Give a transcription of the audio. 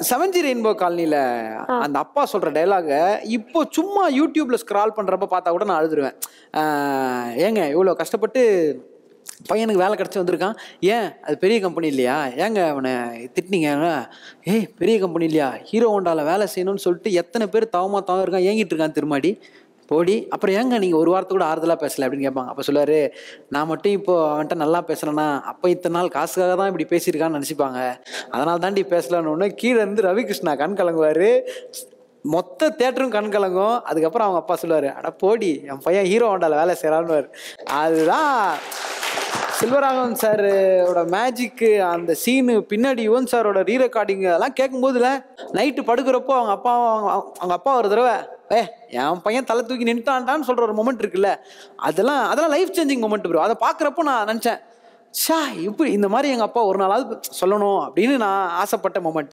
செவன்ஜி rainbow காலனில அந்த அப்பா சொல்ற டைலாக இப்போ சும்மா யூடியூப்ல ஸ்க்ரால் பண்றப்ப பார்த்தா கூட நான் அழுதுருவேன் ஆஹ் ஏங்க இவ்வளோ கஷ்டப்பட்டு பையனுக்கு வேலை கிடச்சி வந்திருக்கான் ஏன் அது பெரிய கம்பெனி இல்லையா ஏங்க அவனை திட்டினீங்க ஏய் பெரிய கம்பெனி இல்லையா ஹீரோ ஹோண்டாவில் வேலை செய்யணும்னு சொல்லிட்டு எத்தனை பேர் தவமா தவம் இருக்கான் ஏங்கிட்டு இருக்கான் திருமாடி போடி அப்புறம் ஏங்க நீங்கள் ஒரு வாரத்தை கூட ஆறுதலாக பேசல அப்படின்னு கேட்பாங்க அப்போ சொல்லுவார் நான் மட்டும் இப்போ அவன்கிட்ட நல்லா பேசலனா அப்போ இத்தனை நாள் காசுக்காக தான் இப்படி பேசியிருக்கான்னு நினச்சிப்பாங்க அதனால தாண்டி பேசலான்னு ஒன்று கீழே இருந்து ரவிகிருஷ்ணா கண் கலங்குவார் மொத்த தேட்டரும் கண் கலங்கும் அதுக்கப்புறம் அவங்க அப்பா சொல்லுவார் அட போடி என் பையன் ஹீரோ ஹோண்டாவில் வேலை செய்கிறான்னு அதுதான் செல்வராகவன் சாரோட மேஜிக்கு அந்த சீனு பின்னாடி யுவன் சாரோட ரீ ரெக்கார்டிங் அதெல்லாம் கேட்கும்போதுல நைட்டு படுக்கிறப்போ அவங்க அப்பா அவங்க அவங்க அப்பா ஒரு தடவை ஏ என் பையன் தலை தூக்கி நின்ட்டான்டான்னு சொல்ற ஒரு மொமெண்ட் இருக்குல்ல அதெல்லாம் அதெல்லாம் லைஃப் சேஞ்சிங் மொமெண்ட் ப்ரோ அதை பார்க்குறப்போ நான் நினச்சேன் ஷா இப்படி இந்த மாதிரி எங்கள் அப்பா ஒரு நாளாவது சொல்லணும் அப்படின்னு நான் ஆசைப்பட்ட மொமெண்ட்